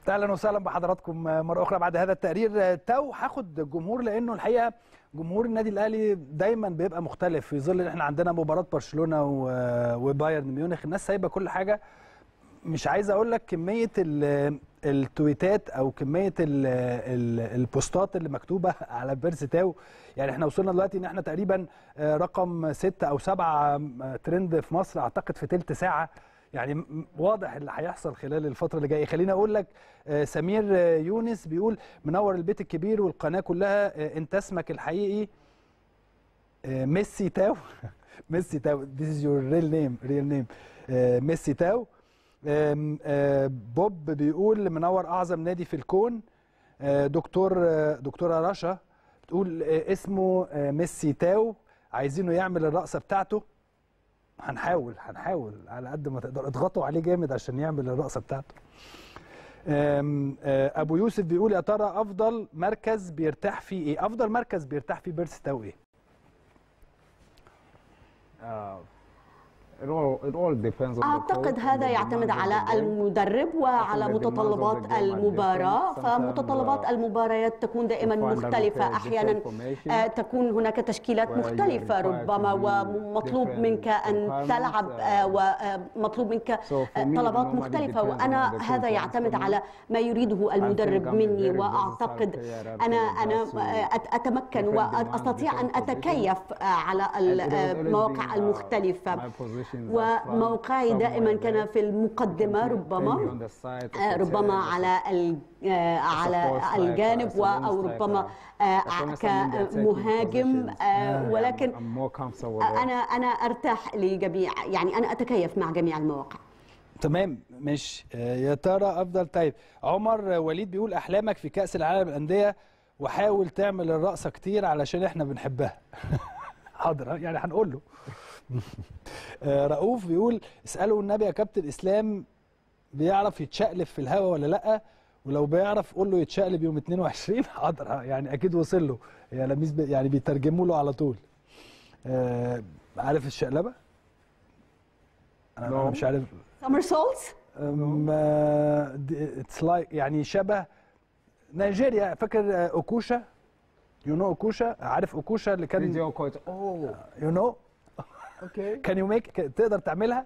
اهلا وسهلا بحضراتكم مره اخرى بعد هذا التقرير تو هاخد الجمهور لانه الحقيقه جمهور النادي الاهلي دايما بيبقى مختلف في ظل ان احنا عندنا مباراه برشلونه وبايرن ميونخ الناس سايبه كل حاجه مش عايز اقول لك كميه التويتات او كميه ال ال البوستات اللي مكتوبه على بيرسي تاو يعني احنا وصلنا دلوقتي ان احنا تقريبا رقم ستة او سبعة ترند في مصر اعتقد في ثلث ساعه يعني واضح اللي هيحصل خلال الفتره اللي جايه خليني اقول لك سمير يونس بيقول منور البيت الكبير والقناه كلها انت اسمك الحقيقي ميسي تاو ميسي تاو this is your real name real name ميسي تاو بوب بيقول منور اعظم نادي في الكون دكتور دكتوره رشا بتقول اسمه ميسي تاو عايزينه يعمل الرقصه بتاعته هنحاول هنحاول على قد ما تقدر اضغطوا عليه جامد عشان يعمل الرقصه بتاعته ابو يوسف بيقول يا ترى افضل مركز بيرتاح فيه ايه افضل مركز بيرتاح فيه بيرسي تاو ايه أعتقد هذا يعتمد على المدرب وعلى متطلبات المباراة فمتطلبات المباريات تكون دائما مختلفة أحيانا تكون هناك تشكيلات مختلفة ربما ومطلوب منك أن تلعب ومطلوب منك طلبات مختلفة وأنا هذا يعتمد على ما يريده المدرب مني وأعتقد أنا أنا أتمكن وأستطيع أن أتكيف على المواقع المختلفة وموقعي دائما كان في المقدمة ربما ربما على على الجانب او ربما كمهاجم ولكن انا انا ارتاح لجميع يعني انا اتكيف مع جميع المواقع تمام مش يا ترى افضل طيب عمر وليد بيقول احلامك في كاس العالم للانديه وحاول تعمل الرقصه كتير علشان احنا بنحبها حاضر يعني هنقول له رؤوف بيقول اسالوا النبي يا كابتن اسلام بيعرف يتشقلب في الهواء ولا لا ولو بيعرف قول له يتشقلب يوم 22 حاضر يعني اكيد وصل له يا لميس يعني بيترجموا له على طول آه عارف الشقلبه انا no. مش عارف سمر سولز اتس لايك يعني شبه نيجيريا فاكر اوكوشا يو نو اوكوشا عارف اوكوشا اللي كان اوه يو نو اوكي كان يو ميك تقدر تعملها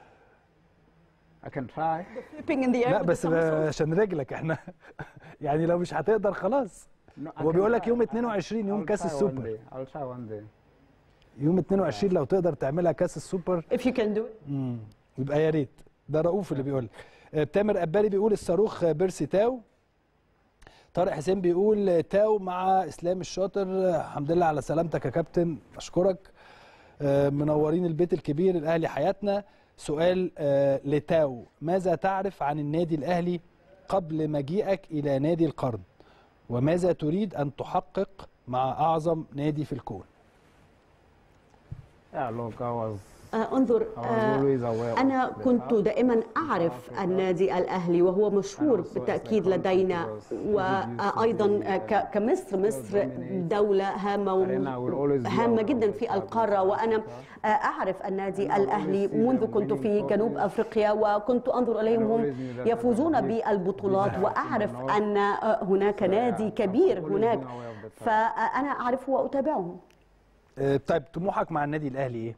I can try flipping in the air لا بس عشان رجلك احنا يعني لو مش هتقدر خلاص هو بيقول لك يوم 22 يوم كاس السوبر I'll try one day يوم 22 لو تقدر تعملها كاس السوبر if you can do it امم يبقى يا ريت ده رؤوف اللي بيقول تامر قبالي بيقول الصاروخ بيرسي تاو طارق حسين بيقول تاو مع اسلام الشاطر الحمد لله على سلامتك يا كابتن اشكرك منورين البيت الكبير الاهلي حياتنا سؤال لتاو ماذا تعرف عن النادي الاهلي قبل مجيئك الى نادي القرن وماذا تريد ان تحقق مع اعظم نادي في الكون Yeah, look, I was انظر أنا كنت دائما أعرف النادي الأهلي وهو مشهور بالتأكيد لدينا وأيضا كمصر مصر دولة هامة هامة جدا في القارة وأنا أعرف النادي الأهلي منذ كنت في جنوب أفريقيا وكنت أنظر إليهم هم يفوزون بالبطولات وأعرف أن هناك نادي كبير هناك فأنا أعرفه وأتابعه طيب طموحك مع النادي الأهلي إيه؟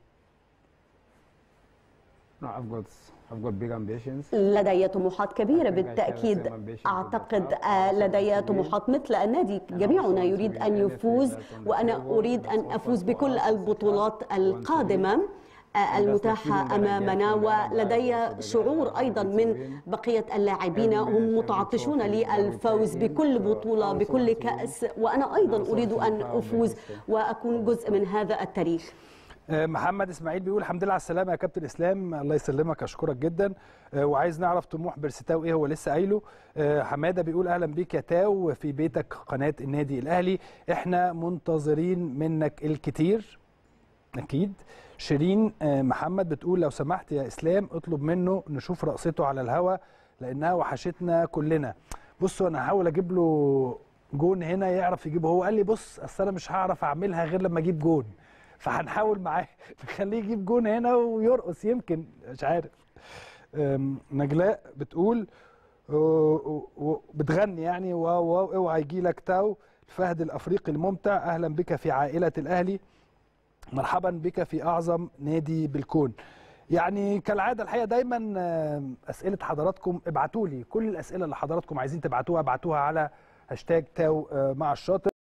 No, I've got I've got big ambitions. لدي طموحات كبيرة بالتأكيد أعتقد لدي طموحات مثل النادي جميعنا يريد أن يفوز وأنا أريد أن أفوز بكل البطولات القادمة المتاحة أمامنا ولدي شعور أيضا من بقية اللاعبين هم متعطشون للفوز بكل بطولة بكل كأس وأنا أيضا أريد أن أفوز وأكون جزء من هذا التاريخ محمد اسماعيل بيقول الحمد لله على السلامه يا كابتن اسلام الله يسلمك اشكرك جدا وعايز نعرف طموح بيرسيتاو ايه هو لسه قايله حماده بيقول اهلا بيك يا تاو في بيتك قناه النادي الاهلي احنا منتظرين منك الكتير اكيد شيرين محمد بتقول لو سمحت يا اسلام اطلب منه نشوف رقصته على الهوا لانها وحشتنا كلنا بصوا انا هحاول اجيب له جون هنا يعرف يجيبه هو قال لي بص اصل انا مش هعرف اعملها غير لما اجيب جون فهنحاول معاه نخليه يجيب جون هنا ويرقص يمكن مش عارف نجلاء بتقول بتغني يعني واوعى يجي لك تاو الفهد الافريقي الممتع اهلا بك في عائله الاهلي مرحبا بك في اعظم نادي بالكون يعني كالعاده الحقيقه دايما اسئله حضراتكم ابعتوا لي كل الاسئله اللي حضراتكم عايزين تبعتوها ابعتوها على هاشتاج تاو مع الشاطر